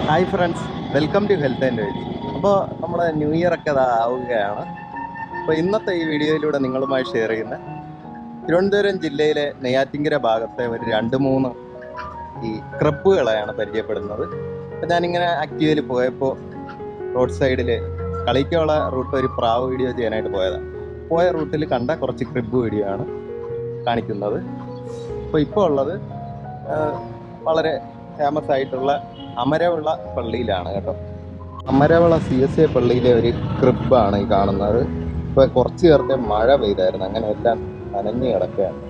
hi friends welcome to health and veg അപ്പോൾ നമ്മുടെ new year ഒക്കെ അത് ആവുകയാണ് അപ്പോൾ ഇന്നത്തെ ഈ വീഡിയോയിലൂടെ നിങ്ങളുമായി ഷെയർ ചെയ്യുന്ന തിരുവനന്തപുരം ജില്ലയിലെ നെയ്യാറ്റിങ്കര ഭാഗത്തെ ഒരു രണ്ട് മൂന്ന് ഈ ക്രബുകളെയാണ് പരിചയപ്പെടുന്നത് അപ്പോൾ ഞാനിങ്ങനെ ആക്റ്റീവിൽ പോയപ്പോൾ റോഡ് സൈഡിൽ കളിക്കുള്ള റൂട്ട് ഒരു പ്രാവ് വീഡിയോ ചെയ്യാനായിട്ട് പോയതാണ് പോയ റൂട്ടിൽ കണ്ട കുറച്ച് ക്രിബ് വീഡിയോ ആണ് കാണിക്കുന്നത് അപ്പോൾ ഇപ്പോൾ ഉള്ളത് ആ, വളരെ ഫേമസ് ആയിട്ടുള്ള അമരവിള പള്ളിയിലാണ് കേട്ടോ അമരവിള സി എസ് എ പള്ളിയിലെ ഒരു ക്രിബാണ് ഈ കാണുന്നത് ഇപ്പൊ കുറച്ച് നേരത്തെ മഴ പെയ്തായിരുന്നു അങ്ങനെ എല്ലാം നനഞ്ഞു കിടക്കുകയാണ്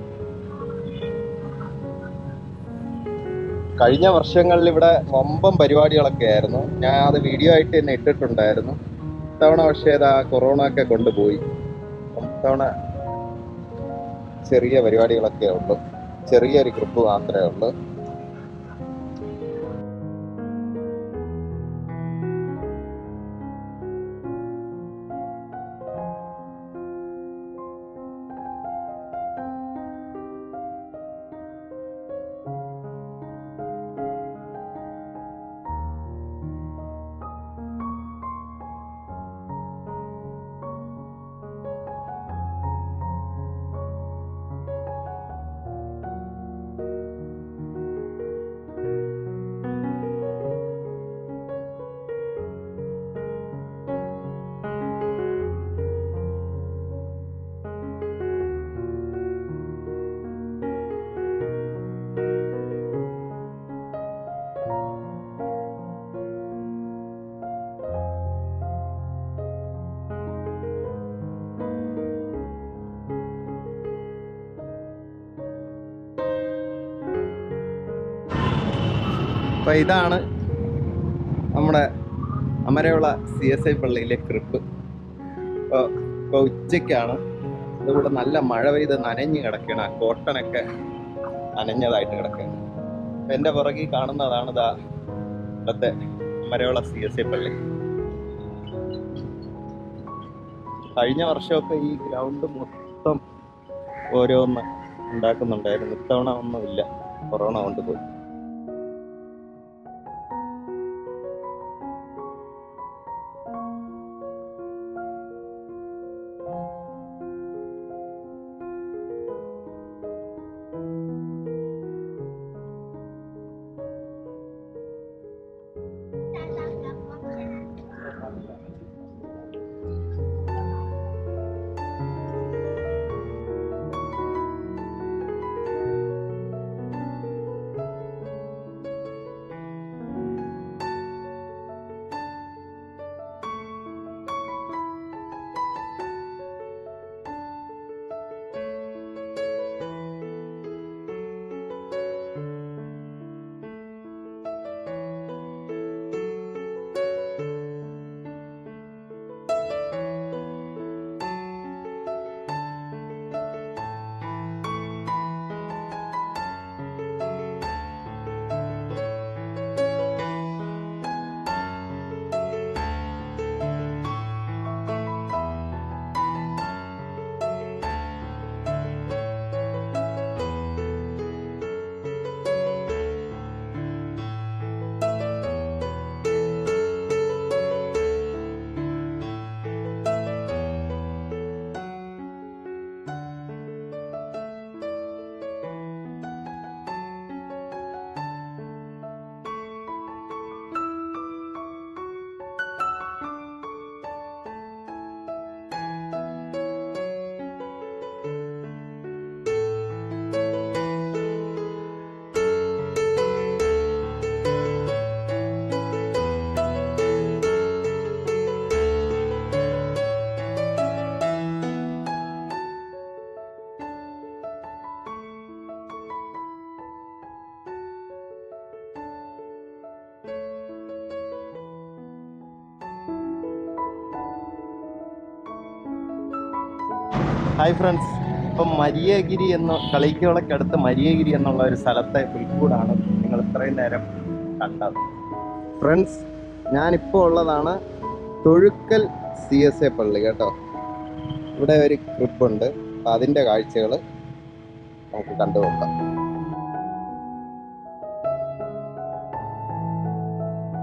കഴിഞ്ഞ വർഷങ്ങളിൽ ഇവിടെ വമ്പം പരിപാടികളൊക്കെ ആയിരുന്നു ഞാൻ അത് വീഡിയോ ആയിട്ട് തന്നെ ഇട്ടിട്ടുണ്ടായിരുന്നു ഇത്തവണ പക്ഷേ അത് ആ കൊറോണ ഒക്കെ കൊണ്ടുപോയി ഇത്തവണ ചെറിയ പരിപാടികളൊക്കെ ഉള്ളു ചെറിയൊരു ഗ്രൂപ്പ് മാത്രമേ ഉള്ളൂ അപ്പൊ ഇതാണ് നമ്മുടെ അമരവിള സി എസ് ഐ പള്ളിയിലെ ക്രിപ്പ് ഇപ്പോൾ ഇപ്പോൾ ഉച്ചയ്ക്കാണ് ഇതിവിടെ നല്ല മഴ പെയ്ത് നനഞ്ഞ് കിടക്കുകയാണ് ആ കോട്ടനൊക്കെ നനഞ്ഞതായിട്ട് കിടക്കുകയാണ് അപ്പൊ എൻ്റെ പുറകിൽ കാണുന്നതാണ് ഇതാ ഇവിടുത്തെ അമരവിള സി എസ് ഐ പള്ളി കഴിഞ്ഞ വർഷമൊക്കെ ഈ ഗ്രൗണ്ട് മൊത്തം ഓരോന്ന് ഉണ്ടാക്കുന്നുണ്ടായിരുന്നു ഇത്തവണ ഒന്നുമില്ല കൊറോണ കൊണ്ടുപോയി ഹായ് ഫ്രണ്ട്സ് ഇപ്പം മരിയഗിരി എന്ന കളിക്കുളക്കടുത്ത് മരിയഗിരി എന്നുള്ള ഒരു സ്ഥലത്തെ പുൽക്കൂടാണ് നിങ്ങൾ ഇത്രയും നേരം കണ്ടത് ഫ്രണ്ട്സ് ഞാനിപ്പോൾ ഉള്ളതാണ് തൊഴുക്കൽ സി എസ് എ പള്ളി കേട്ടോ ഇവിടെ ഒരു ക്രിബുണ്ട് അപ്പം അതിൻ്റെ കാഴ്ചകൾ നമുക്ക് കണ്ടു നോക്കാം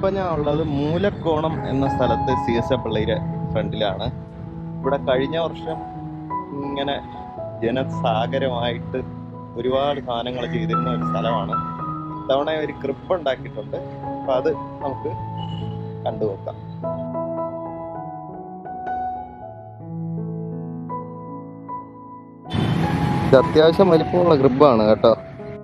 ഇപ്പം ഞാൻ ഉള്ളത് മൂലക്കോണം എന്ന സ്ഥലത്ത് സി എസ് എ പള്ളിയുടെ ഫ്രണ്ടിലാണ് ഇവിടെ കഴിഞ്ഞ വർഷം ഇങ്ങനെ ജനസാഗരമായിട്ട് ഒരുപാട് സാധനങ്ങൾ ചെയ്തിരുന്ന ഒരു സ്ഥലമാണ് ഇത്തവണ ഒരു ക്രിപ്പ് ഉണ്ടാക്കിയിട്ടുണ്ട് അപ്പം അത് നമുക്ക് കണ്ടു നോക്കാം ഇത് അത്യാവശ്യം വലിപ്പമുള്ള ക്രിബാണ് കേട്ടോ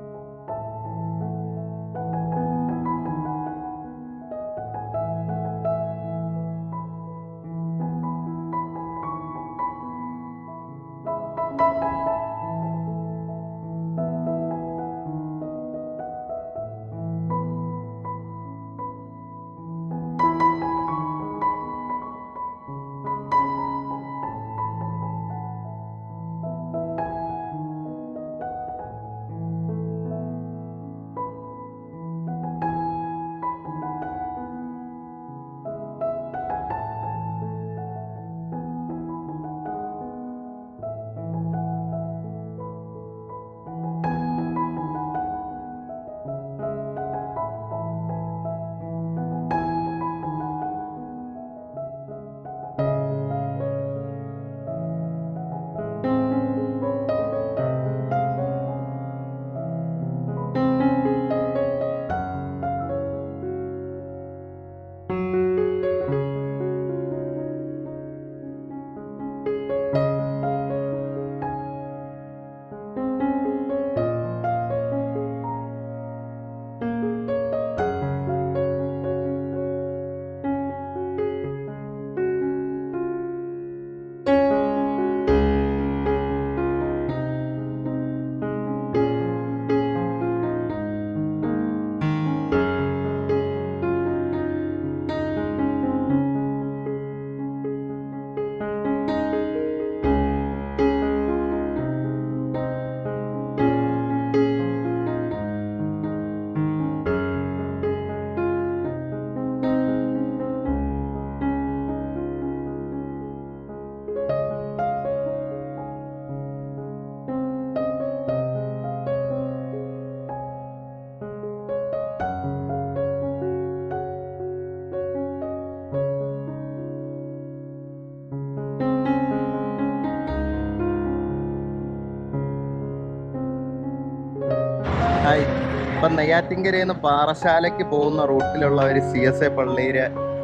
ഹായ് ഇപ്പം നെയ്യാറ്റിൻകരയിൽ നിന്ന് പാറശാലയ്ക്ക് പോകുന്ന റൂട്ടിലുള്ള ഒരു സി എസ് എ പള്ളിയുടെ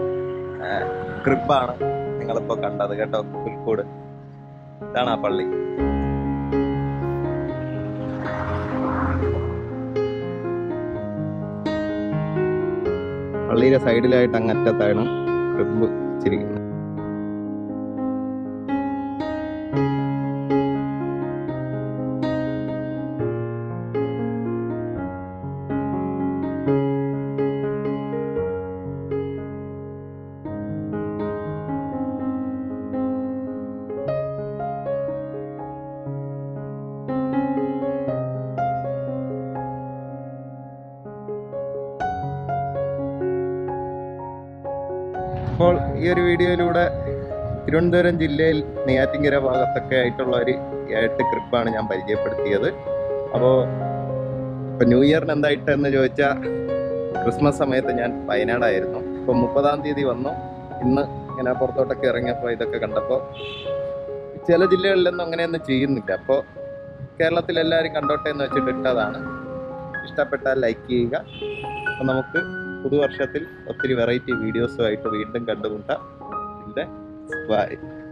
ക്രിപ്പാണ് നിങ്ങളിപ്പോൾ കണ്ടത് കേട്ടോ പുൽക്കൂട് ഇതാണ് ആ പള്ളി പള്ളിയുടെ സൈഡിലായിട്ട് അങ്ങറ്റത്താണ് ക്രിബ് വെച്ചിരിക്കുന്നത് അപ്പോൾ ഈ ഒരു വീഡിയോയിലൂടെ തിരുവനന്തപുരം ജില്ലയിൽ നെയ്യാറ്റിൻകര ഭാഗത്തൊക്കെ ആയിട്ടുള്ള ഒരു എട്ട് ക്രിപ്പാണ് ഞാൻ പരിചയപ്പെടുത്തിയത് അപ്പോൾ ഇപ്പം ന്യൂ ഇയറിന് എന്തായിട്ടെന്ന് ചോദിച്ചാൽ ക്രിസ്മസ് സമയത്ത് ഞാൻ വയനാടായിരുന്നു ഇപ്പോൾ മുപ്പതാം തീയതി വന്നു ഇന്ന് ഇങ്ങനെ പുറത്തോട്ടൊക്കെ ഇറങ്ങിയപ്പോൾ ഇതൊക്കെ കണ്ടപ്പോൾ ചില ജില്ലകളിലൊന്നും അങ്ങനെയൊന്നും ചെയ്യുന്നില്ല അപ്പോൾ കേരളത്തിൽ എല്ലാവരും കണ്ടോട്ടെ എന്ന് വെച്ചിട്ട് ഇട്ടതാണ് ഇഷ്ടപ്പെട്ടാൽ ലൈക്ക് ചെയ്യുക അപ്പോൾ നമുക്ക് പുതുവർഷത്തിൽ ഒത്തിരി വെറൈറ്റി വീഡിയോസുമായിട്ട് വീണ്ടും കണ്ടുമുട്ടാം പിന്നെ ബൈ